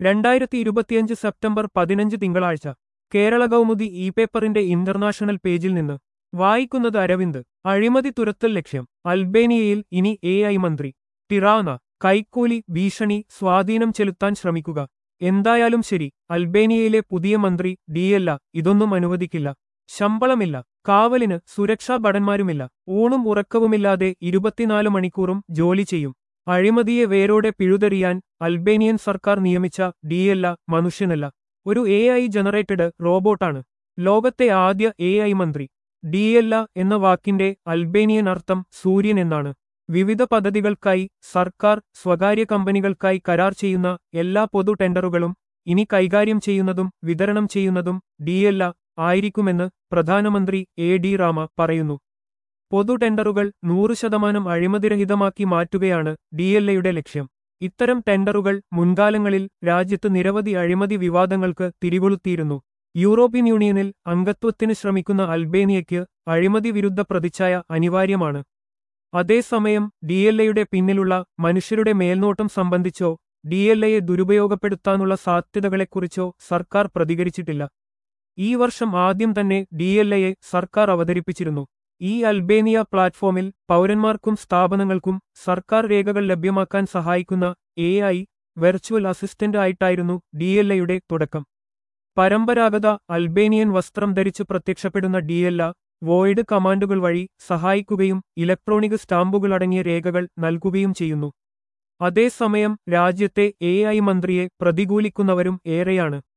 രണ്ടായിരത്തി ഇരുപത്തിയഞ്ച് സെപ്റ്റംബർ പതിനഞ്ച് തിങ്കളാഴ്ച കേരള കൗമുദി ഇ പേപ്പറിന്റെ ഇന്റർനാഷണൽ പേജിൽ നിന്ന് വായിക്കുന്നത് അരവിന്ദ് അഴിമതി തുരത്തൽ ലക്ഷ്യം അൽബേനിയയിൽ ഇനി എ ഐ മന്ത്രി ടിറാന കൈക്കൂലി ഭീഷണി സ്വാധീനം ചെലുത്താൻ ശ്രമിക്കുക എന്തായാലും ശരി അൽബേനിയയിലെ പുതിയ മന്ത്രി ഡിയല്ല ഇതൊന്നും അനുവദിക്കില്ല ശമ്പളമില്ല കാവലിന് സുരക്ഷാ ഭടന്മാരുമില്ല ഊണും ഉറക്കവുമില്ലാതെ ഇരുപത്തിനാല് മണിക്കൂറും ജോലി ചെയ്യും അഴിമതിയെ വേരോടെ പിഴുതെറിയാൻ അൽബേനിയൻ സർക്കാർ നിയമിച്ച ഡിയല്ല മനുഷ്യനല്ല ഒരു എ ഐ ജനറേറ്റഡ് റോബോട്ടാണ് ലോകത്തെ ആദ്യ എ ഐ മന്ത്രി ഡിയല്ല എന്ന വാക്കിന്റെ അൽബേനിയൻ അർത്ഥം സൂര്യൻ എന്നാണ് വിവിധ പദ്ധതികൾക്കായി സർക്കാർ സ്വകാര്യ കമ്പനികൾക്കായി കരാർ ചെയ്യുന്ന എല്ലാ പൊതു ടെൻഡറുകളും ഇനി കൈകാര്യം ചെയ്യുന്നതും വിതരണം ചെയ്യുന്നതും ഡിയല്ല ആയിരിക്കുമെന്ന് പ്രധാനമന്ത്രി എ ഡി റാമ പറയുന്നു പൊതു ടെൻഡറുകൾ നൂറ് ശതമാനം അഴിമതിരഹിതമാക്കി മാറ്റുകയാണ് ഡിഎൽഎയുടെ ലക്ഷ്യം ഇത്തരം ടെൻഡറുകൾ മുൻകാലങ്ങളിൽ രാജ്യത്ത് നിരവധി അഴിമതി വിവാദങ്ങൾക്ക് തിരികൊളുത്തിയിരുന്നു യൂറോപ്യൻ യൂണിയനിൽ അംഗത്വത്തിന് ശ്രമിക്കുന്ന അൽബേനിയയ്ക്ക് അഴിമതി വിരുദ്ധ പ്രതിച്ഛായ അനിവാര്യമാണ് അതേസമയം ഡിഎൽഎയുടെ പിന്നിലുള്ള മനുഷ്യരുടെ മേൽനോട്ടം സംബന്ധിച്ചോ ഡിഎൽഎയെ ദുരുപയോഗപ്പെടുത്താനുള്ള സാധ്യതകളെക്കുറിച്ചോ സർക്കാർ പ്രതികരിച്ചിട്ടില്ല ഈ വർഷം ആദ്യം തന്നെ ഡിഎൽഎയെ സർക്കാർ അവതരിപ്പിച്ചിരുന്നു ഈ അൽബേനിയ പ്ലാറ്റ്ഫോമിൽ പൗരന്മാർക്കും സ്ഥാപനങ്ങൾക്കും സർക്കാർ രേഖകൾ ലഭ്യമാക്കാൻ സഹായിക്കുന്ന എ ഐ വെർച്വൽ അസിസ്റ്റന്റ് ആയിട്ടായിരുന്നു ഡിഎൽഎയുടെ തുടക്കം പരമ്പരാഗത അൽബേനിയൻ വസ്ത്രം ധരിച്ച് പ്രത്യക്ഷപ്പെടുന്ന ഡിഎൽഎ വോയിഡ് കമാൻഡുകൾ വഴി സഹായിക്കുകയും ഇലക്ട്രോണിക് സ്റ്റാമ്പുകളടങ്ങിയ രേഖകൾ നൽകുകയും ചെയ്യുന്നു അതേസമയം രാജ്യത്തെ എ ഐ മന്ത്രിയെ പ്രതികൂലിക്കുന്നവരും ഏറെയാണ്